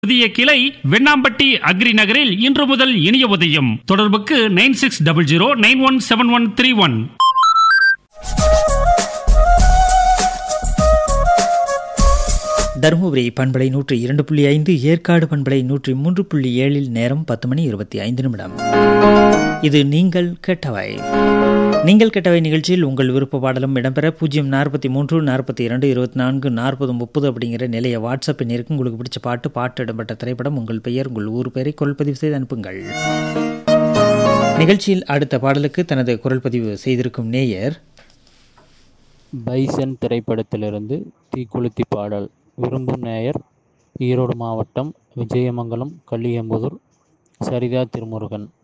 புதிய கிளை வெண்ணாம்பட்டி அக்ரி நகரில் இன்று முதல் இனிய உதயம் தொடர்புக்கு nine six double zero nine one seven one three one Dharmapuri பண்பலை நூற்றி இரண்டு புள்ளி ஐந்து ஏற்காடு பண்பலை நூற்றி மூன்று புள்ளி ஏழில் நேரம் பத்து மணி இருபத்தி ஐந்து நிமிடம் இது நீங்கள் கேட்டவை நீங்கள் கேட்டவை நிகழ்ச்சியில் உங்கள் விருப்ப பாடலும் இடம்பெற பூஜ்ஜியம் நாற்பத்தி மூன்று நாற்பத்தி இரண்டு இருபத்தி நான்கு நாற்பது முப்பது அப்படிங்கிற நிலைய வாட்ஸ்அப் எண்ணிற்கு உங்களுக்கு பிடிச்ச பாட்டு பாட்டு இடம்பெற்ற திரைப்படம் உங்கள் பெயர் உங்கள் ஊர் பெயரை குரல் பதிவு செய்து அனுப்புங்கள் நிகழ்ச்சியில் அடுத்த பாடலுக்கு தனது குரல் பதிவு செய்திருக்கும் நேயர் பைசன் திரைப்படத்திலிருந்து தீக்குளுத்தி பாடல் விரும்பும் நேயர் ஈரோடு மாவட்டம் விஜயமங்கலம் கள்ளியம்புதூர் சரிதா திருமுருகன்